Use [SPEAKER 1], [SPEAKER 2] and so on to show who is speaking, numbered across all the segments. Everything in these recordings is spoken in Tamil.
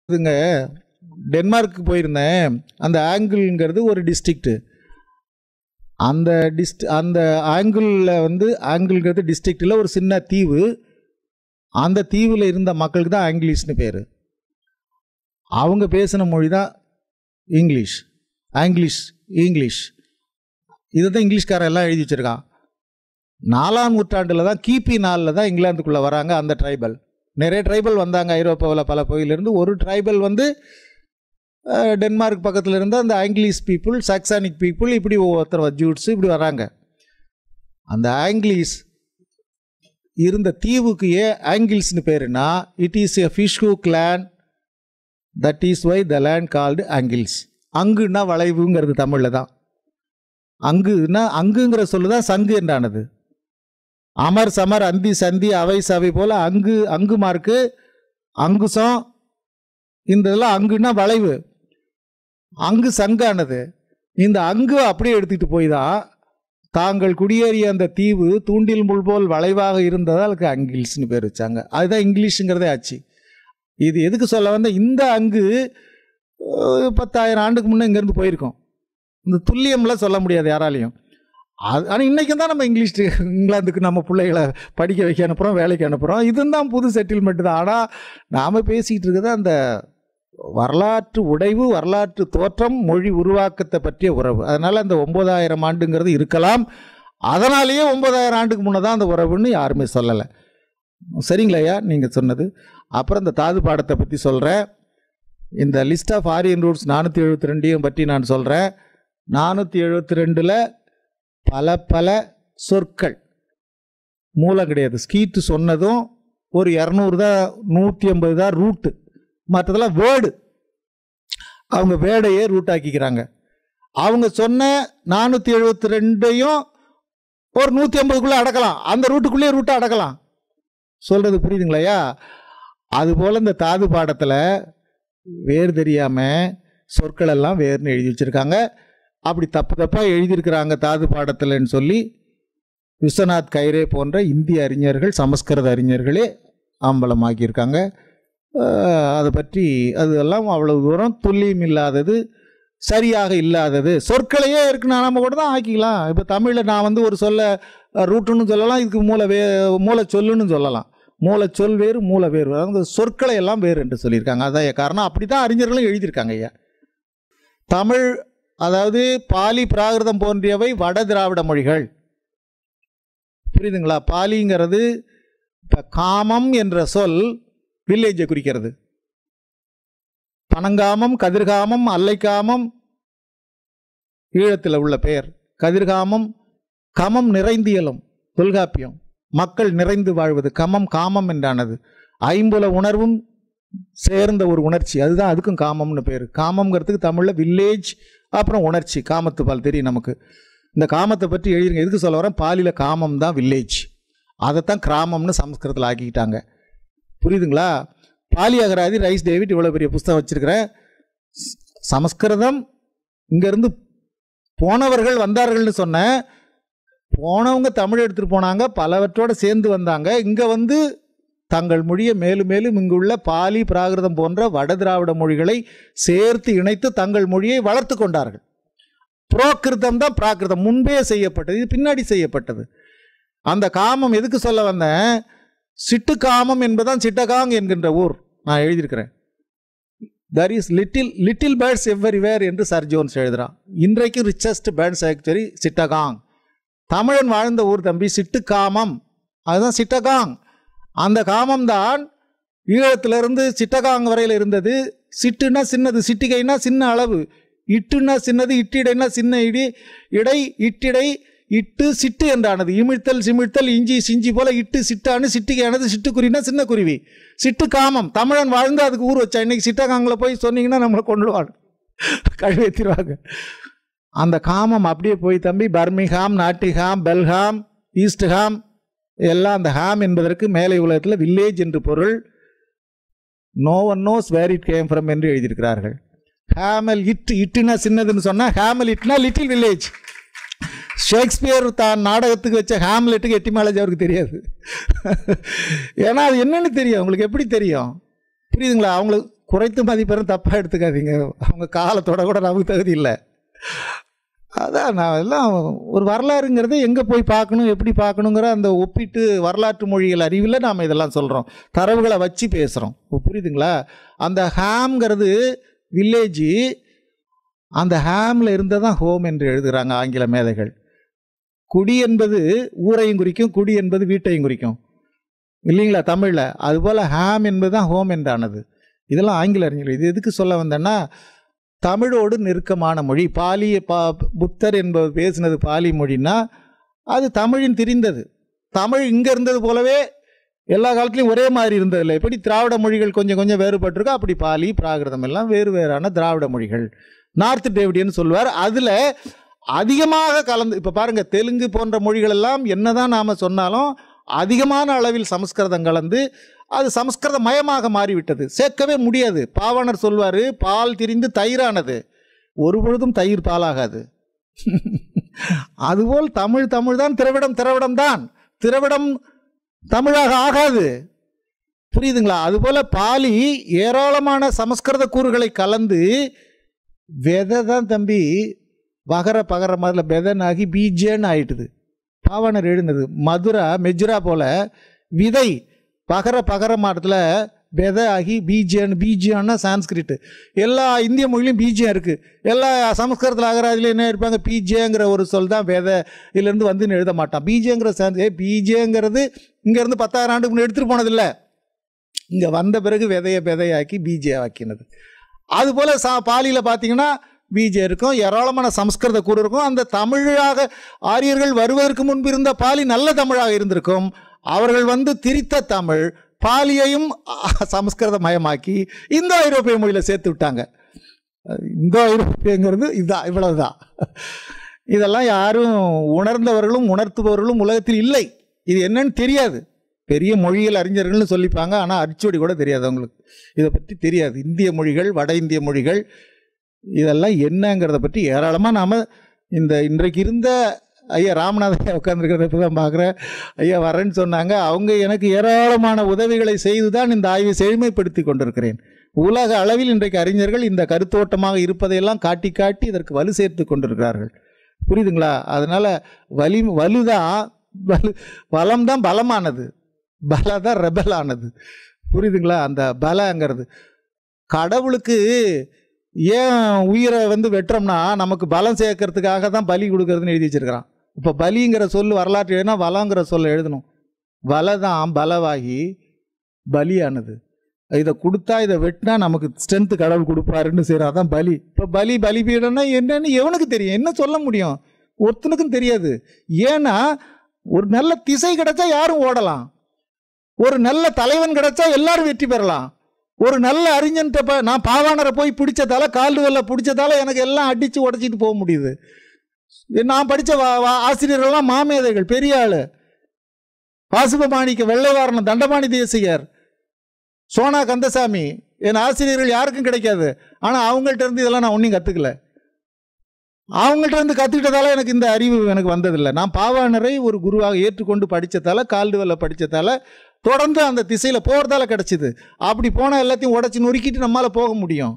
[SPEAKER 1] இதுங்க டென்மார்க்கு போயிருந்தேன் அந்த ஆங்கிள்ங்கிறது ஒரு டிஸ்ட்ரிக்ட்டு அந்த டிஸ்ட் அந்த ஆங்கிளில் வந்து ஆங்கிள்ங்கிறது டிஸ்ட்ரிக்டில் ஒரு சின்ன தீவு அந்த தீவில் இருந்த மக்களுக்கு தான் ஆங்கிலீஷ்னு பேர் அவங்க பேசின மொழி தான் இங்கிலீஷ் ஆங்கிலீஷ் இங்கிலீஷ் இதை தான் இங்கிலீஷ்காரன் எல்லாம் எழுதி வச்சிருக்கான் நாலாம் நூற்றாண்டில் தான் கிபி நாலில் தான் இங்கிலாந்துக்குள்ளே வராங்க அந்த ட்ரைபல் நிறைய ட்ரைபல் வந்தாங்க ஐரோப்பாவில் பல பகுதியிலேருந்து ஒரு ட்ரைபல் வந்து அஹ், டென்மார்க் பக்கத்தில் இருந்த அந்த ஆங்கிலீஷ் பீப்புள் சாக்சானிக் பீப்புள் இப்படி ஒவ்வொருத்தர் ஜூட்ஸ் இப்படி வராங்க அந்த ஆங்கிலீஷ் இருந்த தீவுக்கு ஏன் ஆங்கிள்ஸ்னு பேருனா it is a fishhook clan that is why the land called Angles அங்குன்னா வளைவுங்கிறது தமிழில் தான் அங்குன்னா அங்குங்கிற சொல்லு தான் சங்கு என்றானது அமர் சமர் அந்தி சந்தி அவை சவை போல அங்கு அங்கு மார்க்கு அங்குசம் இந்த இதெல்லாம் அங்குன்னா வளைவு அங்கு சங்கானது இந்த அங்கு அப்படியே எடுத்துக்கிட்டு போய் தான் தாங்கள் குடியேறிய அந்த தீவு தூண்டில் முள் போல் வளைவாக இருந்ததால் அதுக்கு அங்கில்ஸ்னு பேர் வச்சாங்க அதுதான் இங்கிலீஷுங்கிறதே ஆச்சு இது எதுக்கு சொல்ல வந்த இந்த அங்கு அஹ், பத்தாயிரம் ஆண்டுக்கு முன்னே இங்கேருந்து போயிருக்கோம் இந்த துல்லியம்லாம் சொல்ல முடியாது யாராலையும் அது ஆனால் இன்றைக்கும் தான் நம்ம இங்கிலீஷ் இங்கிலாந்துக்கு நம்ம பிள்ளைகளை படிக்க வைக்க அனுப்புகிறோம் வேலைக்கு அனுப்புகிறோம் இதுதான் புது செட்டில்மெண்ட் தான் ஆனால் நாம் பேசிக்கிட்டு இருக்கிறது அந்த வரலாற்று உடைவு வரலாற்று தோற்றம் மொழி உருவாக்கத்தை பற்றிய உறவு அதனால் அந்த ஒம்பதாயிரம் ஆண்டுங்கிறது இருக்கலாம் அதனாலேயே ஒம்பதாயிரம் ஆண்டுக்கு முன்னே தான் அந்த உறவுன்னு யாருமே சொல்லலை சரிங்களையா நீங்கள் சொன்னது அப்புறம் இந்த தாது பாடத்தை பற்றி சொல்கிறேன் இந்த லிஸ்ட் ஆஃப் ஆரியன் ரூட்ஸ் நானூற்றி எழுபத்தி ரெண்டையும் பற்றி நான் சொல்கிறேன் நானூற்றி எழுபத்தி ரெண்டில் பல பல சொற்கள் மூலம் கிடையாது ஸ்கீட்டு சொன்னதும் ஒரு இரநூறு தான் நூற்றி ஐம்பது தான் ரூட்டு மற்றதெல்லாம் வேர்டு அவங்க வேர்டையே ரூட் ஆக்கிக்கிறாங்க அவங்க சொன்ன நானூற்றி எழுபத்தி ரெண்டையும் ஒரு நூற்றி ஐம்பதுக்குள்ளே அடக்கலாம் அந்த ரூட்டுக்குள்ளேயே ரூட்டை அடக்கலாம் சொல்கிறது புரியுதுங்களையா அதுபோல் இந்த தாது பாடத்தில் வேறு தெரியாமல் சொற்கள் எல்லாம் வேறுனு எழுதி வச்சுருக்காங்க அப்படி தப்பு தப்பாக எழுதியிருக்கிறாங்க தாது பாடத்தில்னு சொல்லி விஸ்வநாத் கைரே போன்ற இந்திய அறிஞர்கள் சமஸ்கிருத அறிஞர்களே ஆம்பலமாக்கியிருக்காங்க அஹ், அதை பற்றி அதெல்லாம் அவ்வளவு தூரம் துல்லியம் இல்லாதது சரியாக இல்லாதது சொற்களையே இருக்குன்னா நம்ம கூட தான் ஆக்கிக்கலாம் இப்போ தமிழில் நான் வந்து ஒரு சொல்ல அஹ், ரூட்டுன்னு சொல்லலாம் இதுக்கு மூல வே மூல சொல்லுன்னு சொல்லலாம் மூல சொல் வேறு மூல வேறு அந்த சொற்களை எல்லாம் வேறு என்று சொல்லியிருக்காங்க அதான் காரணம் அப்படி தான் அறிஞர்களும் எழுதியிருக்காங்க ஐயா தமிழ் அதாவது பாலி பிராகிருதம் போன்றியவை வட திராவிட மொழிகள் புரியுதுங்களா பாலிங்கிறது இப்போ காமம் என்ற சொல் வில்லேஜை குறிக்கிறது பனங்காமம் கதிர்காமம் அல்லைக்காமம் ஈழத்தில் உள்ள பெயர் கதிர்காமம் கமம் நிறைந்தியலும் தொல்காப்பியம் மக்கள் நிறைந்து வாழ்வது கமம் காமம் என்றானது ஐம்புல உணர்வும் சேர்ந்த ஒரு உணர்ச்சி அதுதான் அதுக்கும் காமம்னு பேர் காமம்ங்கிறதுக்கு தமிழில் வில்லேஜ் அப்புறம் உணர்ச்சி காமத்து பால் தெரியும் நமக்கு இந்த காமத்தை பற்றி எழுதிருங்க எதுக்கு சொல்ல வரேன் பாலியில் காமம் தான் வில்லேஜ் அதைத்தான் கிராமம்னு சமஸ்கிருதத்தில் ஆக்கிக்கிட்டாங்க புரியுதுங்களா பாலி அகராதி ரைஸ் டேவிட் இவ்வளோ பெரிய புஸ்தகம் வச்சிருக்கிறேன் ஸ்- சமஸ்கிருதம் இங்கேருந்து போனவர்கள் வந்தார்கள்னு சொன்னேன் போனவங்க தமிழ் எடுத்துகிட்டு போனாங்க பலவற்றோடு சேர்ந்து வந்தாங்க இங்கே வந்து தங்கள் மொழியை மேலும் மேலும் இங்குள்ள பாலி பிராகிருதம் போன்ற வட திராவிட மொழிகளை சேர்த்து இணைத்து தங்கள் மொழியை வளர்த்து கொண்டார்கள் புரோக்கிருதம் தான் பிராகிருதம் முன்பே செய்யப்பட்டது இது பின்னாடி செய்யப்பட்டது அந்த காமம் எதுக்கு சொல்ல வந்தேன் சிட்டு காமம் என்பதுதான் சிட்டகாங் என்கின்ற ஊர் நான் எழுதியிருக்கிறேன் there is little little birds everywhere என்று சர் ஜோன்ஸ் எழுதுறான் இன்றைக்கு ரிச்சஸ்ட் பேர்ட் சாக்சுரி சிட்டகாங் தமிழன் வாழ்ந்த ஊர் தம்பி சிட்டு காமம் அதுதான் சிட்டகாங் அந்த காமம் தான் ஈழத்திலிருந்து சிட்டகாங் வரையில் இருந்தது சிட்டுன்னா சின்னது சிட்டிகைனா சின்ன அளவு இட்டுன்னா சின்னது இட்டிடைனா சின்ன இடி இடை இட்டிடை இட்டு சிட்டு என்றானது இமிழ்த்தல் சிமிழ்த்தல் இஞ்சி சிஞ்சி போல இட்டு சிட்டானு சிட்டிகையானது சிட்டுக்குருவினா சின்ன குருவி சிட்டு காமம் தமிழன் வாழ்ந்து அதுக்கு ஊர் வச்சா இன்னைக்கு சிட்டகாங்கில் போய் சொன்னீங்கன்னா நம்மளை கொண்டுடுவாங்க கழுவேத்திடுவாங்க அந்த காமம் அப்படியே போய் தம்பி பர்மிங்ஹாம் நாட்டிங்ஹாம் பெல்ஹாம் ஈஸ்ட்ஹாம் எல்லாம் அந்த ஹாம் என்பதற்கு மேலை உலகத்தில் வில்லேஜ் என்று பொருள் no one knows where it came from என்று எழுதியிருக்கிறார்கள் ஹேமல் இட் இட்டுனா சின்னதுன்னு சொன்னால் ஹேமல் இட்னா லிட்டில் வில்லேஜ் ஷேக்ஸ்பியர் தான் நாடகத்துக்கு வச்ச ஹேம்லெட்டுக்கு எட்டிமாலஜி அவருக்கு தெரியாது ஏன்னா அது என்னன்னு தெரியும் உங்களுக்கு எப்படி தெரியும் புரியுதுங்களா அவங்களுக்கு குறைத்து மதிப்பெறும் தப்பாக எடுத்துக்காதீங்க அவங்க காலத்தோட கூட நமக்கு தகுதி இல்லை அதான் நான் எல்லாம் ஒரு வரலாறுங்கிறது எங்கே போய் பார்க்கணும் எப்படி பார்க்கணுங்கிற அந்த ஒப்பிட்டு வரலாற்று மொழிகள் அறிவில் நாம் இதெல்லாம் சொல்கிறோம் தரவுகளை வச்சு பேசுகிறோம் புரியுதுங்களா அந்த ஹாம்ங்கிறது வில்லேஜு அந்த ஹாமில் இருந்தால் தான் ஹோம் என்று எழுதுகிறாங்க ஆங்கில மேதைகள் குடி என்பது ஊரையும் குறிக்கும் குடி என்பது வீட்டையும் குறிக்கும் இல்லைங்களா தமிழில் அதுபோல் ஹாம் என்பது தான் ஹோம் என்றானது இதெல்லாம் ஆங்கில அறிஞர்கள் இது எதுக்கு சொல்ல வந்தேன்னா தமிழோடு நெருக்கமான மொழி பாலி பா புத்தர் என்பவர் பேசினது பாலி மொழின்னா அது தமிழின் திரிந்தது தமிழ் இங்கே இருந்தது போலவே எல்லா காலத்துலையும் ஒரே மாதிரி இருந்ததில்லை எப்படி திராவிட மொழிகள் கொஞ்சம் கொஞ்சம் வேறுபட்டிருக்கோ அப்படி பாலி பிராகிருதம் எல்லாம் வேறு வேறான திராவிட மொழிகள் நார்த் டேவிடியன் சொல்வார் அதில் அதிகமாக கலந்து இப்போ பாருங்கள் தெலுங்கு போன்ற மொழிகள் எல்லாம் என்னதான் நாம் சொன்னாலும் அதிகமான அளவில் சமஸ்கிருதம் கலந்து அது சமஸ்கிருத மயமாக மாறிவிட்டது சேர்க்கவே முடியாது பாவாணர் சொல்வார் பால் திரிந்து தயிரானது ஒரு பொழுதும் தயிர் பாலாகாது அதுபோல் தமிழ் தமிழ் தான் திராவிடம் திராவிடம் தான் திராவிடம் தமிழாக ஆகாது புரியுதுங்களா அதுபோல் பாலி ஏராளமான சமஸ்கிருத கூறுகளை கலந்து விதை தான் தம்பி வகர பகர மாதிரில பெதனாகி பீஜேன்னு ஆயிட்டுது பாவாணர் எழுந்தது மதுரா மெஜ்ரா போல விதை பகர பகர மாட்டத்தில் விதை ஆகி பீஜியன் பீஜியான்னா சான்ஸ்கிரிட்டு எல்லா இந்திய மொழியிலும் பீஜியம் இருக்குது எல்லா சமஸ்கிருதத்தில் அகராதியில் என்ன இருப்பாங்க பீஜேங்கிற ஒரு சொல் தான் விதை இதுலேருந்து வந்துன்னு எழுத மாட்டான் பீஜேங்கிற சான்ஸ் ஏ பீஜேங்கிறது இங்கேருந்து பத்தாயிரம் ஆண்டுக்கு முன்னாடி எடுத்துகிட்டு போனதில்லை இங்கே வந்த பிறகு விதையை விதையாக்கி பீஜே ஆக்கினது அதுபோல் சா பாலியில் பார்த்தீங்கன்னா பீஜே இருக்கும் ஏராளமான சமஸ்கிருத கூறு இருக்கும் அந்த தமிழாக ஆரியர்கள் வருவதற்கு முன்பு இருந்த பாலி நல்ல தமிழாக இருந்திருக்கும் அவர்கள் வந்து திரித்த தமிழ் பாலியையும் சமஸ்கிருத மயமாக்கி இந்தோ ஐரோப்பிய மொழியில் சேர்த்து விட்டாங்க இந்தோ ஐரோப்பியங்கிறது இதுதான் இவ்வளவுதான் இதெல்லாம் யாரும் உணர்ந்தவர்களும் உணர்த்துபவர்களும் உலகத்தில் இல்லை இது என்னன்னு தெரியாது பெரிய மொழியியல் அறிஞர்கள்னு சொல்லிப்பாங்க ஆனால் அரிச்சுவடி கூட தெரியாது அவங்களுக்கு இதை பற்றி தெரியாது இந்திய மொழிகள் வட இந்திய மொழிகள் இதெல்லாம் என்னங்கிறத பற்றி ஏராளமாக நாம் இந்த இன்றைக்கு இருந்த ஐயா ராமநாதன் ஐயா உட்காந்துருக்கிறத இப்போ தான் பார்க்குறேன் ஐயா வரேன்னு சொன்னாங்க அவங்க எனக்கு ஏராளமான உதவிகளை செய்து தான் இந்த ஆய்வை செழுமைப்படுத்தி கொண்டிருக்கிறேன் உலக அளவில் இன்றைக்கு அறிஞர்கள் இந்த கருத்தோட்டமாக இருப்பதையெல்லாம் காட்டி காட்டி இதற்கு வலு சேர்த்து கொண்டிருக்கிறார்கள் புரியுதுங்களா அதனால் வலி வலுதான் வலு பலம் தான் பலமானது பல தான் ரெபல் ஆனது புரியுதுங்களா அந்த பலங்கிறது கடவுளுக்கு ஏன் உயிரை வந்து வெட்டுறோம்னா நமக்கு பலம் சேர்க்கறதுக்காக தான் பலி கொடுக்கறதுன்னு எழுதி வச்சிருக்கிறான் இப்போ பலிங்கிற சொல் வரலாற்று எழுதினா வளங்கிற சொல்ல எழுதணும் வலை தான் பலவாகி பலியானது இதை கொடுத்தா இதை வெட்டினா நமக்கு ஸ்ட்ரென்த்து கடவுள் கொடுப்பாருன்னு சரி அதான் பலி இப்போ பலி பலி பீடம்னா என்னன்னு எவனுக்கு தெரியும் என்ன சொல்ல முடியும் ஒருத்தனுக்கும் தெரியாது ஏன்னா ஒரு நல்ல திசை கிடைச்சா யாரும் ஓடலாம் ஒரு நல்ல தலைவன் கிடைச்சா எல்லாரும் வெற்றி பெறலாம் ஒரு நல்ல அறிஞன்ட்ட ப நான் பாவாணரை போய் பிடிச்சதால கால்டுவல்ல பிடிச்சதால எனக்கு எல்லாம் அடித்து உடச்சிட்டு போக முடியுது நான் படித்த ஆசிரியர்கள்லாம் மாமேதைகள் பெரிய ஆள் வாசுபமாணிக்க வெள்ளைவாரணம் தண்டபாணி தேசிகர் சோனா கந்தசாமி என் ஆசிரியர்கள் யாருக்கும் கிடைக்காது ஆனால் அவங்கள்ட்ட இருந்து இதெல்லாம் நான் ஒன்றும் கற்றுக்கல அவங்கள்ட்ட இருந்து கற்றுக்கிட்டதால எனக்கு இந்த அறிவு எனக்கு வந்ததில்லை நான் பாவாணரை ஒரு குருவாக ஏற்றுக்கொண்டு படித்ததால கால்டுவல்ல படித்ததால தொடர்ந்து அந்த திசையில் போகிறதால கிடச்சிது அப்படி போனால் எல்லாத்தையும் உடச்சி நொறுக்கிட்டு நம்மளால் போக முடியும்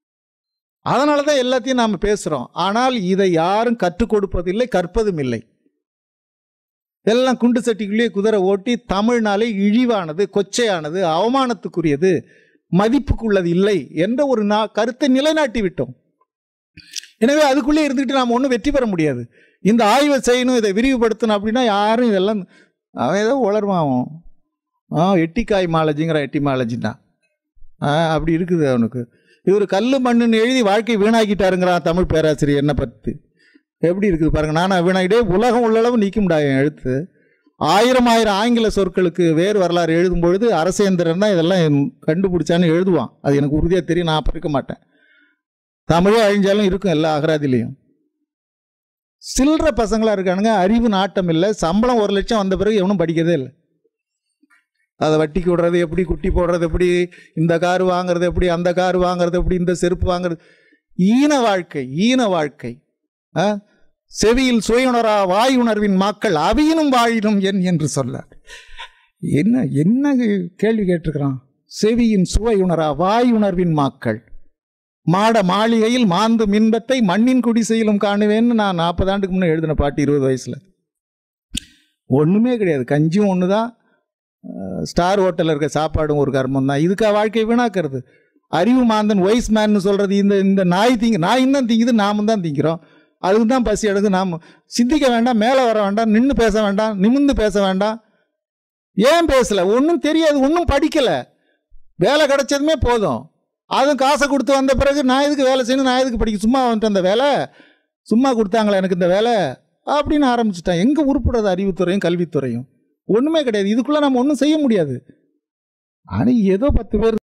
[SPEAKER 1] அதனால தான் எல்லாத்தையும் நாம் பேசுகிறோம் ஆனால் இதை யாரும் கற்றுக் கொடுப்பதில்லை கற்பதும் இல்லை எல்லாம் குண்டு சட்டிக்குள்ளேயே குதிரை ஓட்டி தமிழ்னாலே இழிவானது கொச்சையானது அவமானத்துக்குரியது மதிப்புக்குள்ளது இல்லை என்ற ஒரு நா கருத்தை நிலைநாட்டி விட்டோம் எனவே அதுக்குள்ளே இருந்துக்கிட்டு நாம் ஒன்றும் வெற்றி பெற முடியாது இந்த ஆய்வை செய்யணும் இதை விரிவுபடுத்தணும் அப்படின்னா யாரும் இதெல்லாம் அவன் ஏதோ உளருவான் அவன் ஆ எட்டிக்காய் மாலஜிங்கிற எட்டிமாலஜின்னா ஆ அப்படி இருக்குது அவனுக்கு இவர் கல் மண்ணுன்னு எழுதி வாழ்க்கை வீணாக்கிட்டாருங்கிறான் தமிழ் பேராசிரியர் என்ன பற்றி எப்படி இருக்குது பாருங்க நானும் வீணாக்கிட்டே உலகம் உள்ளளவு நீக்க முடியாது என் எழுத்து ஆயிரம் ஆயிரம் ஆங்கில சொற்களுக்கு வேறு வரலாறு எழுதும் பொழுது அரசேந்திரன் தான் இதெல்லாம் கண்டுபிடிச்சான்னு எழுதுவான் அது எனக்கு உறுதியாக தெரியும் நான் இருக்க மாட்டேன் தமிழே அழிஞ்சாலும் இருக்கும் எல்லா அகராதிலையும் சில்லற பசங்களாக இருக்கானுங்க அறிவு நாட்டம் இல்லை சம்பளம் ஒரு லட்சம் வந்த பிறகு எவனும் படிக்கிறதே இல்லை அதை வட்டிக்கு விடுறது எப்படி குட்டி போடுறது எப்படி இந்த கார் வாங்குறது எப்படி அந்த கார் வாங்குறது எப்படி இந்த செருப்பு வாங்குறது ஈன வாழ்க்கை ஈன வாழ்க்கை ஆ? செவியில் சுயுணரா வாய் உணர்வின் மக்கள் அவியினும் வாழினும் என் என்று சொல்ல என்ன என்ன கேள்வி கேட்டிருக்கிறான் செவியின் சுவையுணரா வாயுணர்வின் மாக்கள் மாட மாளிகையில் மாந்து மின்பத்தை மண்ணின் குடிசையிலும் காணுவேன்னு நான் நாற்பது ஆண்டுக்கு முன்னே எழுதின பாட்டு இருபது வயசில் ஒன்றுமே கிடையாது கஞ்சியும் ஒன்று தான் ஸ்டார் ஹோட்டலில் இருக்க சாப்பாடும் ஒரு கர்மம் தான் இதுக்கா வாழ்க்கை வீணாக்கிறது அறிவு மாந்தன் ஒய்ஸ் மேன்னு சொல்கிறது இந்த இந்த நாய் திங்க நாய் தான் திங்குது நாமும் தான் திங்கிறோம் அதுக்கு தான் பசி எடுக்குது நாம் சிந்திக்க வேண்டாம் மேலே வர வேண்டாம் நின்று பேச வேண்டாம் நிமிர்ந்து பேச வேண்டாம் ஏன் பேசலை ஒன்றும் தெரியாது ஒன்றும் படிக்கலை வேலை கிடைச்சதுமே போதும் அதுவும் காசை கொடுத்து வந்த பிறகு நான் எதுக்கு வேலை செய்யணும் நான் எதுக்கு படிக்க சும்மா வந்துட்டு அந்த வேலை சும்மா கொடுத்தாங்களே எனக்கு இந்த வேலை அப்படின்னு ஆரம்பிச்சிட்டேன் எங்கே உருப்படுறது அறிவுத்துறையும் கல்வித்துறையும் ஒன்றுமே கிடையாது இதுக்குள்ளே நம்ம ஒன்றும் செய்ய முடியாது ஆனால் ஏதோ பத்து பேர்